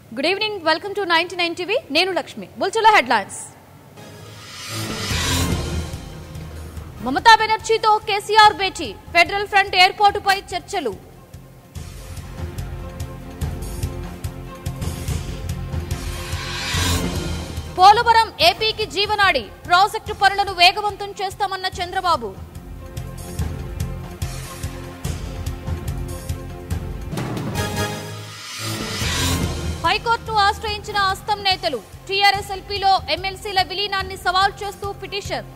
good evening welcome to ninety nine TV నేను Lakshmi Bulchula headlines Mamata బెనర్జీతో KCR భేటీ ఫెడరల్ ఫ్రంట్ ఎయిర్పోర్టుపై చర్చలు పోలవరం ఏపీకి జీవనాడి ప్రాజెక్టు పనులను వేగవంతం చేస్తామన్న చంద్రబాబు హైకోర్టును ఆశ్రయించిన అస్తం నేతలు టీఆర్ఎస్ ఎల్పీలో ఎమ్మెల్సీల విలీనాన్ని సవాల్ చేస్తూ పిటిషన్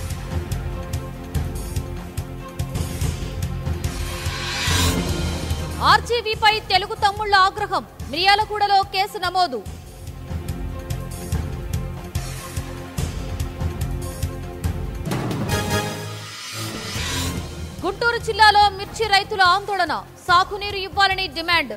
ఆర్జీవీపై తెలుగు తమ్ముళ్ల ఆగ్రహం మిర్యాలగూడలో కేసు నమోదు గుంటూరు జిల్లాలో మిర్చి రైతుల ఆందోళన సాగునీరు ఇవ్వాలని డిమాండ్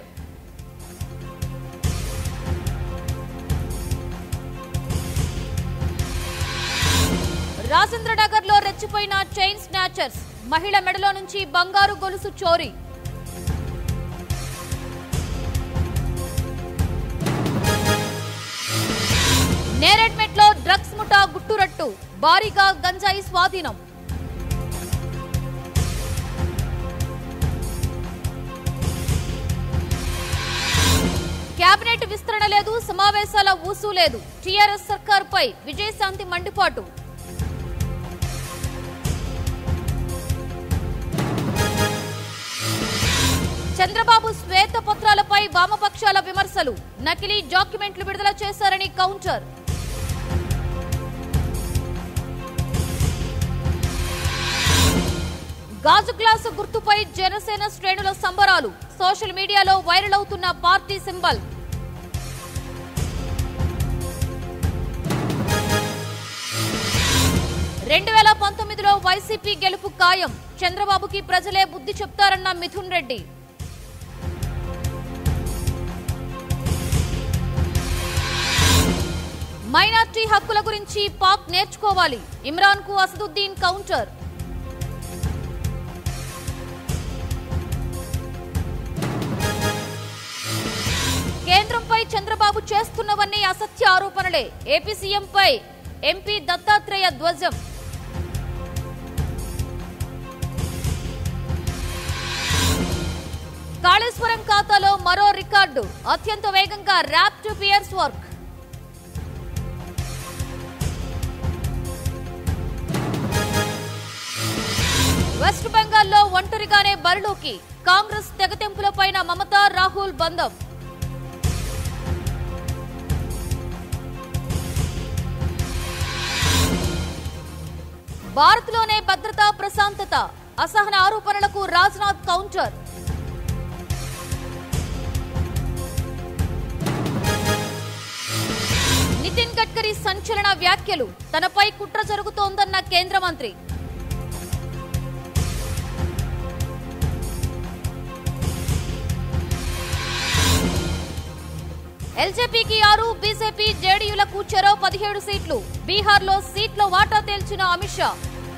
రాజేంద్రనగర్ లో రెచ్చిపోయిన చైన్ స్నాచర్స్ మహిళ మెడలో నుంచి బంగారు గొలుసు చోరీ నేరెడ్మెట్లో డ్రగ్స్ ముఠా గుట్టురట్టు భారీగా గంజాయి స్వాధీనం కేబినెట్ విస్తరణ లేదు సమావేశాల ఊసు లేదు టీఆర్ఎస్ సర్కారుపై విజయశాంతి మండిపాటు చంద్రబాబు శ్వేత పత్రాలపై వామపక్షాల విమర్శలు నకిలీ డాక్యుమెంట్లు విడుదల చేశారని కౌంటర్ గాజు గ్లాసు గుర్తుపై జనసేన శ్రేణుల సంబరాలు సోషల్ మీడియాలో వైరల్ అవుతున్న పార్టీ సింబల్ రెండు వేల పంతొమ్మిదిలో వైసీపీ గెలుపు ఖాయం చంద్రబాబుకి ప్రజలే బుద్ధి చెప్తారన్న మిథున్ రెడ్డి మైనార్టీ హక్కుల గురించి పాక్ నేర్చుకోవాలి ఇమ్రాన్ కు అసదుద్దీన్ కౌంటర్ కేంద్రంపై చంద్రబాబు చేస్తున్నవన్నీ అసత్య ఆరోపణలే ఏపీ సీఎంపై ఎంపీ దత్తాత్రేయ ధ్వజం కాళేశ్వరం ఖాతాలో మరో రికార్డు అత్యంత వేగంగా ర్యాప్ టు పియర్స్ వర్క్ వెస్ట్ బెంగాల్లో ఒంటరిగానే బరిలోకి కాంగ్రెస్ తెగతెంపులపైన మమత రాహుల్ బంధం భారత్లోనే భద్రతా ప్రశాంతత అసహన ఆరోపణలకు రాజ్నాథ్ కౌంటర్ నితిన్ గడ్కరీ సంచలన వ్యాఖ్యలు తనపై కుట్ర జరుగుతోందన్న కేంద్ర మంత్రి ఎల్జేపీకి ఆరు బీజేపీ జేడీయూలకు చెరో పదిహేడు సీట్లు బీహార్లో సీట్ల వాటా తేల్చిన అమిత్ షా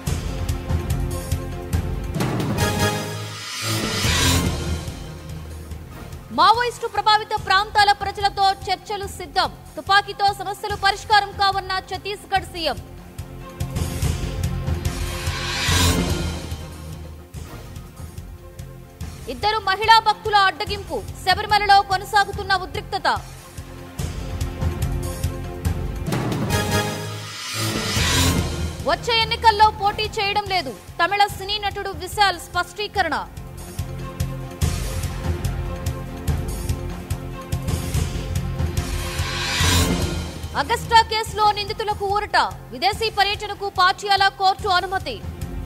మావోయిస్టు ప్రభావిత ప్రాంతాల ప్రజలతో చర్చలు సిద్ధం తుపాకీతో సమస్యలు పరిష్కారం కావన్న ఛత్తీస్గఢ్ సీఎం ఇద్దరు మహిళా భక్తుల అడ్డగింపు శబరిమలలో కొనసాగుతున్న ఉద్రిక్తత వచ్చే ఎన్నికల్లో పోటీ చేయడం లేదు తమిళ సినీ నటుడు విశాల్ స్పష్టీకరణ అగస్టా కేసులో నిందితులకు ఊరట విదేశీ పర్యటనకు పాటియాలా కోర్టు అనుమతి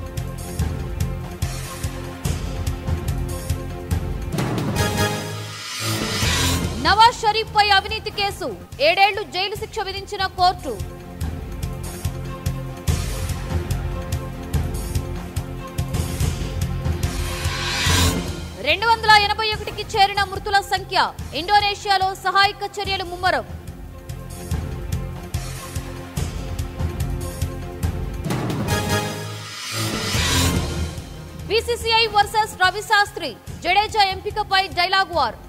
నవాజ్ షరీఫ్ పై అవినీతి కేసు ఏడేళ్లు జైలు శిక్ష విధించిన కోర్టు రెండు వందల ఎనభై ఒకటికి చేరిన మృతుల సంఖ్య ఇండోనేషియాలో సహాయక చర్యలు ముమ్మరం బీసీసీఐ వర్సెస్ రవి శాస్త్రి జడేజా ఎంపికపై డైలాగ్ వార్